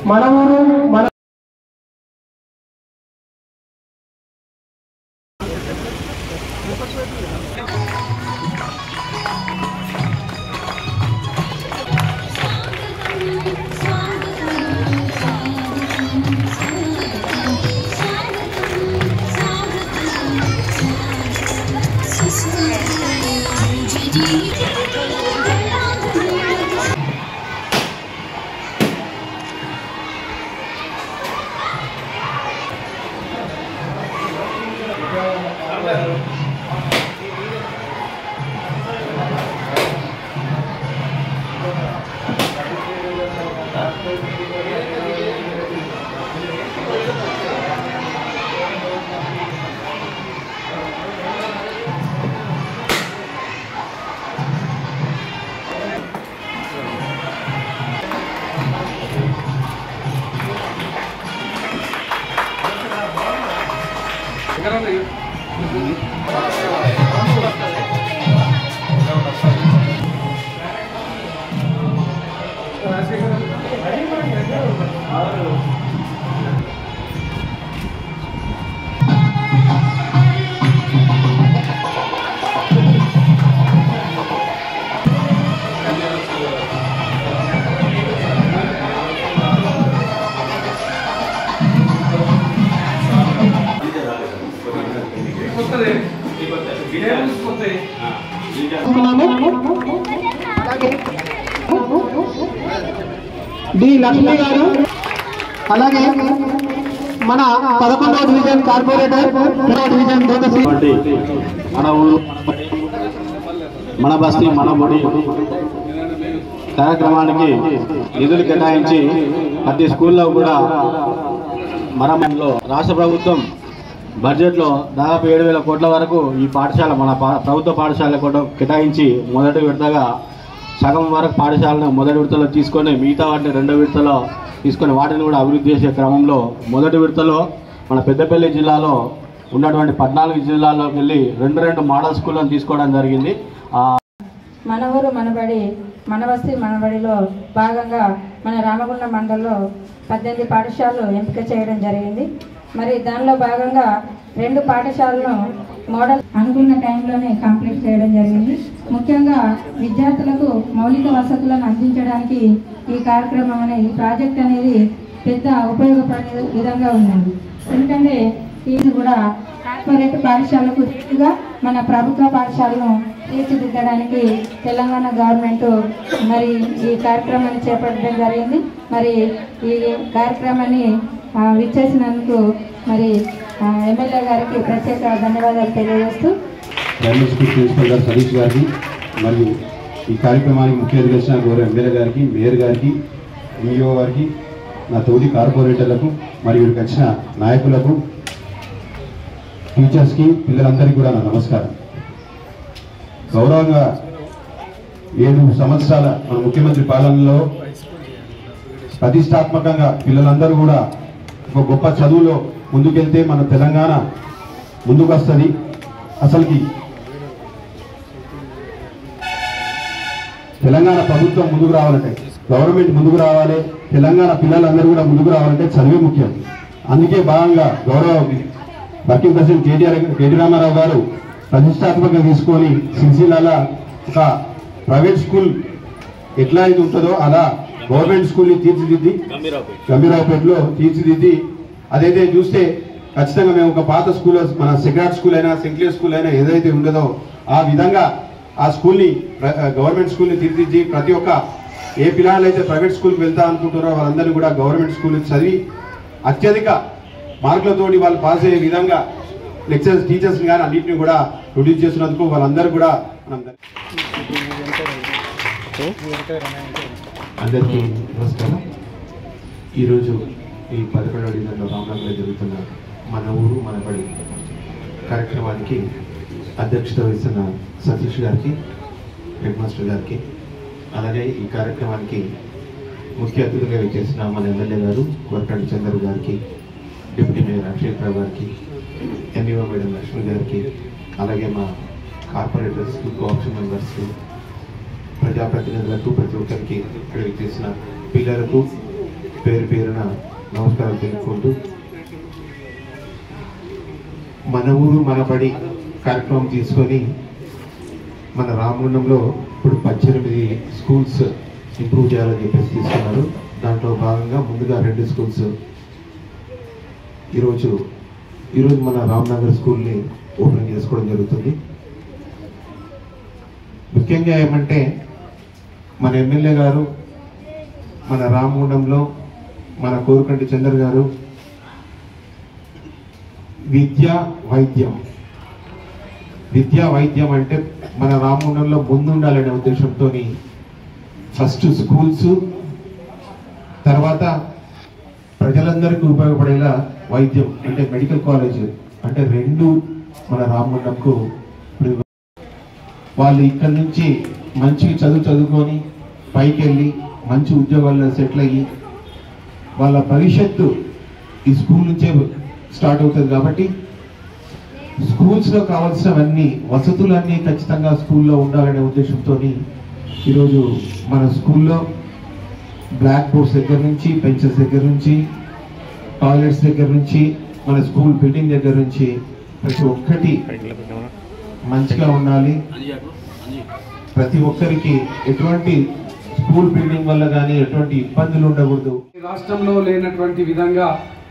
మన ఊరు మన డి లక్ష్మి గారు అలాగే మన పదకొండవ డివిజన్ కార్పొరేటర్ పదకొండవ డివిజన్ దోదసి కాబట్టి మన ఊరు మన బస్తీ మన బడి కార్యక్రమానికి నిధులు కేటాయించి ప్రతి స్కూల్లో కూడా మరమ్మలో రాష్ట్ర ప్రభుత్వం బడ్జెట్లో దాదాపు ఏడు వేల కోట్ల వరకు ఈ పాఠశాల మన పా- ప్రభుత్వ పాఠశాల కూడా కేటాయించి మొదటి విడతగా సగం వరకు పాఠశాలను మొదటి విడతలో తీసుకొని మిగతా వాటిని రెండో విడతలో తీసుకొని వాటిని కూడా అభివృద్ధి చేసే క్రమంలో మొదటి విడతలో మన పెద్దపల్లి జిల్లాలో ఉన్నటువంటి పద్నాలుగు జిల్లాల్లోకి వెళ్ళి రెండు రెండు మోడల్ స్కూళ్ళను తీసుకోవడం జరిగింది ఆ మన ఊరు మనబడి మన వస్తీ మనబడిలో భాగంగా మన రామగుండం మండలంలో పద్దెనిమిది పాఠశాలలు ఎంపిక చేయడం జరిగింది మరి దానిలో భాగంగా రెండు పాఠశాలను మోడల్ అనుకున్న టైంలోనే కంప్లీట్ చేయడం జరిగింది ముఖ్యంగా విద్యార్థులకు మౌలిక వసతులను అందించడానికి ఈ కార్యక్రమం అనే ఈ ప్రాజెక్ట్ అనేది పెద్ద ఉపయోగపడే విధంగా ఉన్నది ఎందుకంటే ఇది కూడా కార్పొరేట్ పాఠశాలకు ధీటుగా మన ప్రభుత్వ పాఠశాలను తీర్చిదిద్దడానికి తెలంగాణ గవర్నమెంట్ మరి ఈ కార్యక్రమాన్ని చేపట్టడం జరిగింది మరి ఈ కార్యక్రమాన్ని ఆ, విచ్చేసినందుకు మరి ఆ, ఎమ్మెల్యే గారికి ప్రత్యేక ధన్యవాదాలు తెలియజేస్తూ ప్రైమరీ స్కూల్ ప్రిన్సిపల్ గారు సతీష్ గారికి మరియు ఈ కార్యక్రమానికి ముఖ్య అతిథి వచ్చిన గౌరవ ఎమ్మెల్యే గారికి మేయర్ గారికి ఎంఈఓ గారికి నా తోటి కార్పొరేటర్లకు మరియు ఇక్కడికి వచ్చిన నాయకులకు టీచర్స్కి పిల్లలందరికీ కూడా నా నమస్కారం గౌరవంగా ఏడు సంవత్సరాల మన ముఖ్యమంత్రి పాలనలో ప్రతిష్టాత్మకంగా పిల్లలందరూ కూడా ఒక గొప్ప చదువులో ముందుకెళ్తే మన తెలంగాణ ముందుకు వస్తుంది అసలుకి తెలంగాణ ప్రభుత్వం ముందుకు రావాలంటే గవర్నమెంట్ ముందుకు రావాలి తెలంగాణ పిల్లలందరూ కూడా ముందుకు రావాలంటే చదివే ముఖ్యం అందుకే భాగంగా గౌరవ working president KTR KT Ramarao గారు ప్రతిష్టాత్మకంగా తీసుకొని సిరిసిల్ల ఒక ప్రైవేట్ స్కూల్ ఎట్లా అయితే ఉంటుందో అలా గవర్నమెంట్ స్కూల్ని తీర్చిదిద్ది గంభీరావుపేటలో తీర్చిదిద్ది అదైతే చూస్తే ఖచ్చితంగా మేము ఒక పాత స్కూల్ మన సెక్రాట్ స్కూల్ అయినా సెంక్లియర్ స్కూల్ అయినా ఏదైతే ఉండదో ఆ విధంగా ఆ స్కూల్ని ప్ర- గవర్నమెంట్ స్కూల్ని తీర్చిదిద్ది ప్రతి ఒక్క ఏ పిల్లలు అయితే ప్రైవేట్ స్కూల్కి వెళ్తా అనుకుంటారో వాళ్ళందరినీ కూడా గవర్నమెంట్ స్కూల్ చదివి అత్యధిక మార్కులతోటి వాళ్ళు పాస్ అయ్యే విధంగా లెక్చర్స్ టీచర్స్ కానీ అన్నింటినీ కూడా ప్రొడ్యూస్ చేసినందుకు వాళ్ళందరూ కూడా మనం అందరికీ నమస్కారం ఈరోజు ఈ పదకొండవ డివిజన్లో రామనగర్లో జరుగుతున్న మన ఊరు మన బడి కార్యక్రమానికి అధ్యక్షత వహిస్తున్న సతీష్ గారికి హెడ్ మాస్టర్ గారికి అలాగే ఈ కార్యక్రమానికి ముఖ్య అతిథిగా చేసిన మన ఎమ్మెల్యే గారు కొరకండి చంద్ర గారికి డిప్యూటీ మేయర్ అక్షయ్ రావు గారికి ఎంఈఓ మేడం లక్ష్మి గారికి అలాగే మా కార్పొరేటర్స్ కోఆప్షన్ మెంబర్స్ ప్రజాప్రతినిధులకు ప్రతి ఒక్కరికి ఇక్కడికి చేసిన పిల్లలకు పేరు పేరున నమస్కారం తెలుపుకుంటూ మన ఊరు మన బడి కార్యక్రమం తీసుకొని మన రామగుండంలో ఇప్పుడు పద్దెనిమిది స్కూల్స్ ఇంప్రూవ్ చేయాలని చెప్పేసి తీసుకున్నారు దాంట్లో భాగంగా ముందుగా రెండు స్కూల్స్ ఈరోజు ఈరోజు మన రామ్నగర్ స్కూల్ని ఓపెన్ చేసుకోవడం జరుగుతుంది ముఖ్యంగా ఏమంటే మన ఎమ్మెల్యే గారు మన రామగుండంలో మన కోరుకంటి చంద్ర గారు విద్య వైద్యం విద్య వైద్యం అంటే మన రామగుండంలో ముందుండాలనే ఉద్దేశంతో ఫస్ట్ స్కూల్స్ తర్వాత ప్రజలందరికీ ఉపయోగపడేలా వైద్యం అంటే మెడికల్ కాలేజ్ అంటే రెండు మన రామగుండంకు ఇప్పుడు వాళ్ళు ఇక్కడ నుంచి మంచి చదువు చదువుకొని పైకి వెళ్ళి మంచి ఉద్యోగాల్లో సెటిల్ అయ్యి వాళ్ళ భవిష్యత్తు ఈ స్కూల్ నుంచే స్టార్ట్ అవుతుంది కాబట్టి స్కూల్స్లో కావాల్సినవన్నీ వసతులన్నీ ఖచ్చితంగా స్కూల్లో ఉండాలనే ఉద్దేశంతో ఈరోజు మన స్కూల్లో బ్లాక్ బోర్డ్స్ దగ్గర నుంచి బెంచెస్ దగ్గర నుంచి టాయిలెట్స్ దగ్గర నుంచి మన స్కూల్ బిల్డింగ్ దగ్గర నుంచి ప్రతి ఒక్కటి మంచిగా ఉండాలి ప్రతి ఒక్కరికి ఎటువంటి స్కూల్ బిల్డింగ్ వల్ల కానీ ఎటువంటి ఇబ్బందులు ఉండకూడదు ఈ రాష్ట్రంలో లేనటువంటి విధంగా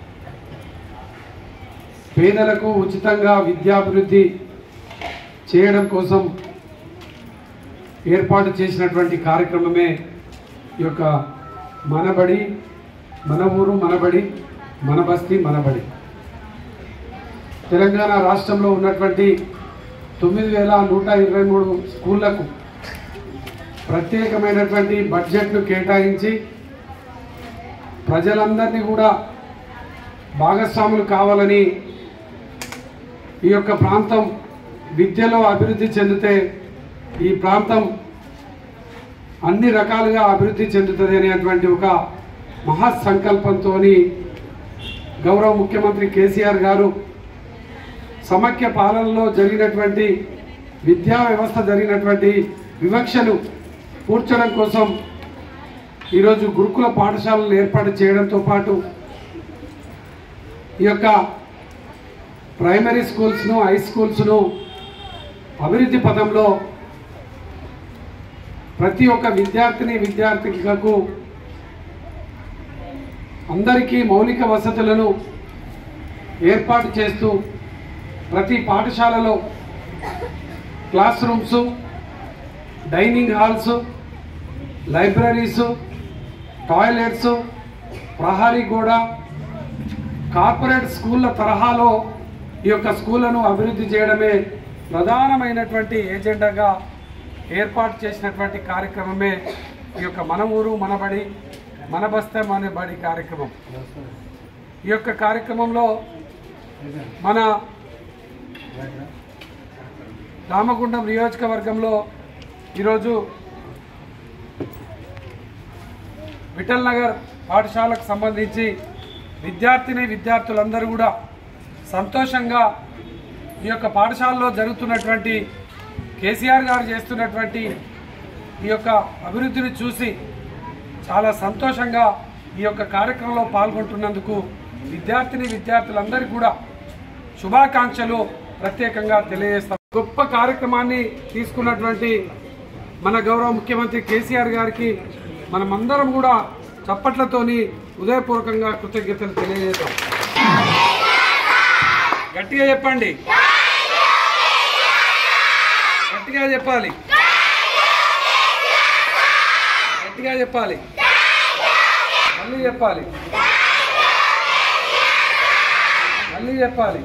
పేదలకు ఉచితంగా విద్యాభివృద్ధి చేయడం కోసం ఏర్పాటు చేసినటువంటి కార్యక్రమమే ఈ యొక్క మనబడి మన ఊరు మనబడి మన బస్తీ మనబడి తెలంగాణ రాష్ట్రంలో ఉన్నటువంటి తొమ్మిది వేల నూట ఇరవై మూడు స్కూళ్లకు ప్రత్యేకమైనటువంటి బడ్జెట్ను కేటాయించి ప్రజలందరినీ కూడా భాగస్వాములు కావాలని ఈ యొక్క ప్రాంతం విద్యలో అభివృద్ధి చెందితే ఈ ప్రాంతం అన్ని రకాలుగా అభివృద్ధి చెందుతుంది అనేటువంటి ఒక మహాసంకల్పంతో గౌరవ ముఖ్యమంత్రి కేసీఆర్ గారు సమాఖ్య పాలనలో జరిగినటువంటి విద్యా వ్యవస్థ జరిగినటువంటి వివక్షను పూడ్చడం కోసం ఈరోజు గురుకుల పాఠశాలలు ఏర్పాటు చేయడంతో పాటు ఈ యొక్క ప్రైమరీ స్కూల్స్ను హై స్కూల్స్ను అభివృద్ధి పథంలో ప్రతి ఒక్క విద్యార్థిని విద్యార్థికలకు అందరికీ మౌలిక వసతులను ఏర్పాటు చేస్తూ ప్రతి పాఠశాలలో class rooms dining halls libraries toilets ప్రహారీ గోడ కార్పొరేట్ స్కూళ్ళ తరహాలో ఈ యొక్క స్కూళ్లను అభివృద్ధి చేయడమే ప్రధానమైనటువంటి ఏజెండాగా ఏర్పాటు చేసినటువంటి కార్యక్రమమే ఈ యొక్క మన ఊరు మన బడి మన బస్తే మన బడి కార్యక్రమం ఈ యొక్క కార్యక్రమంలో మన రామగుండం నియోజకవర్గంలో ఈరోజు విఠల్ నగర్ పాఠశాలకు సంబంధించి విద్యార్థిని విద్యార్థులందరూ కూడా సంతోషంగా ఈ యొక్క పాఠశాలలో జరుగుతున్నటువంటి కేసీఆర్ గారు చేస్తున్నటువంటి ఈ యొక్క అభివృద్ధిని చూసి చాలా సంతోషంగా ఈ యొక్క కార్యక్రమంలో పాల్గొంటున్నందుకు విద్యార్థిని విద్యార్థులందరికీ కూడా శుభాకాంక్షలు ప్రత్యేకంగా తెలియజేస్తాం గొప్ప కార్యక్రమాన్ని తీసుకున్నటువంటి మన గౌరవ ముఖ్యమంత్రి కేసీఆర్ గారికి మనమందరం కూడా చప్పట్లతోని ఉదయపూర్వకంగా కృతజ్ఞతలు తెలియజేద్దాం గట్టిగా చెప్పండి గట్టిగా చెప్పాలి గట్టిగా చెప్పాలి మళ్ళీ చెప్పాలి మళ్ళీ చెప్పాలి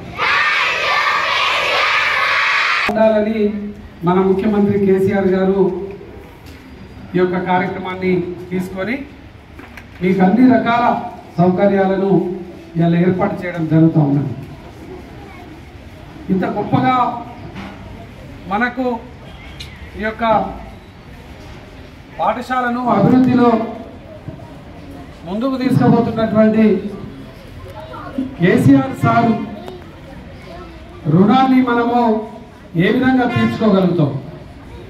ఉండాలని మన ముఖ్యమంత్రి కేసీఆర్ గారు ఈ యొక్క కార్యక్రమాన్ని తీసుకొని మీకు అన్ని రకాల సౌకర్యాలను ఇలా ఏర్పాటు చేయడం జరుగుతూ ఉన్నది ఇంత గొప్పగా మనకు ఈ యొక్క పాఠశాలను అభివృద్ధిలో ముందుకు తీసుకుపోతున్నటువంటి కేసీఆర్ సారు రుణాన్ని మనము ఏ విధంగా తీర్చుకోగలుగుతాం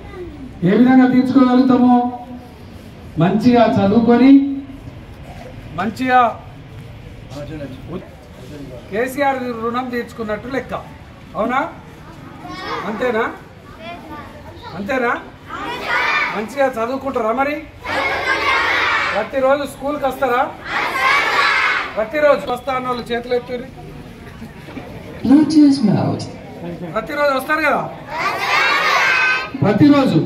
ఏ విధంగా తీర్చుకోగలుగుతాము మంచిగా చదువుకొని మంచిగా ఉ- కేసీఆర్ రుణం తీర్చుకున్నట్టు లెక్క అవునా అంతేనా అంతేనా మంచిగా చదువుకుంటారా మరి ప్రతిరోజు స్కూల్కి వస్తారా ప్రతిరోజు వస్తా అన్న వాళ్ళు చేతులు ఎత్తుర్రి Bluetooth mode. ప్రతిరోజు వస్తారు కదా ప్రతిరోజు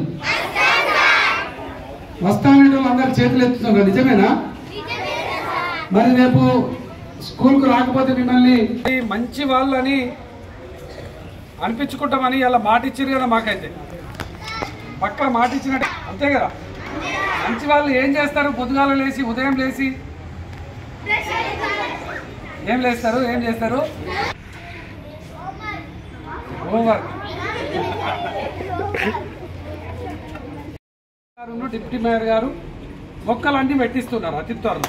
వస్తానంటే వాళ్ళు అందరు చేతులు ఎత్తుతున్నారు నిజమేనా మరి రేపు స్కూల్కు రాకపోతే మిమ్మల్ని ఈ మంచి వాళ్ళని అనిపించుకుంటామని ఇలా మాట ఇచ్చారు కదా మాకైతే పక్క మాట ఇచ్చినట్టు అంతే కదా మంచి వాళ్ళు ఏం చేస్తారు పొద్దుగాల లేచి ఉదయం లేచి ఏం లేస్తారు ఏం చేస్తారు హోంవర్క్ గారును డిప్యూటీ మేయర్ గారు మొక్కలన్నీ పెట్టిస్తున్నారు అతి త్వరలో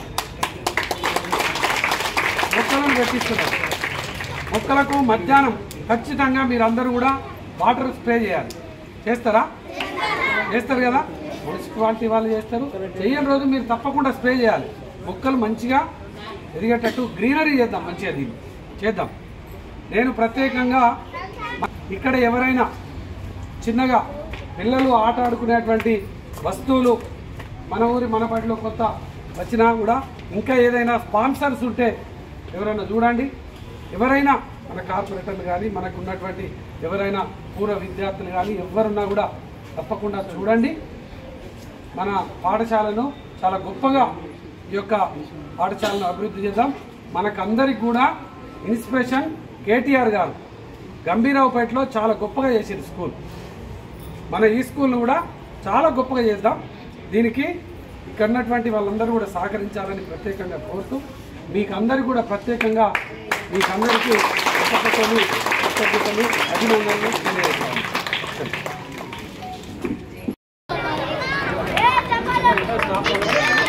మొక్కలను పెట్టిస్తున్నారు మొక్కలకు మధ్యాహ్నం ఖచ్చితంగా మీరందరూ కూడా వాటర్ స్ప్రే చేయాలి చేస్తారా చేస్తారు కదా మున్సిపాలిటీ వాళ్ళు చేస్తారు చెయ్యని రోజు మీరు తప్పకుండా స్ప్రే చేయాలి మొక్కలు మంచిగా ఎదిగేటట్టు గ్రీనరీ చేద్దాం మంచిగా దీన్ని చేద్దాం నేను ప్రత్యేకంగా ఇక్కడ ఎవరైనా చిన్నగా పిల్లలు ఆట ఆడుకునేటువంటి వస్తువులు మన ఊరి మన బడిలో కొత్త వచ్చినా కూడా ఇంకా ఏదైనా స్పాన్సర్స్ ఉంటే ఎవరైనా చూడండి ఎవరైనా మన కార్పొరేటర్లు కానీ మనకు ఉన్నటువంటి ఎవరైనా పూర్వ విద్యార్థులు కానీ ఎవరున్నా కూడా తప్పకుండా చూడండి మన పాఠశాలను చాలా గొప్పగా ఈ యొక్క పాఠశాలను అభివృద్ధి చేద్దాం మనకందరికి కూడా ఇన్స్పిరేషన్ కేటీఆర్ గారు గంభీరావుపేటలో చాలా గొప్పగా చేసింది స్కూల్ మన ఈ స్కూల్ను కూడా చాలా గొప్పగా చేద్దాం దీనికి ఇక్కడ ఉన్నటువంటి వాళ్ళందరూ కూడా సహకరించాలని ప్రత్యేకంగా కోరుతూ మీకు అందరికీ కూడా ప్రత్యేకంగా మీకు అందరికీ కృతజ్ఞతలు కృతజ్ఞతలు అభినందనలు తెలియజేస్తాను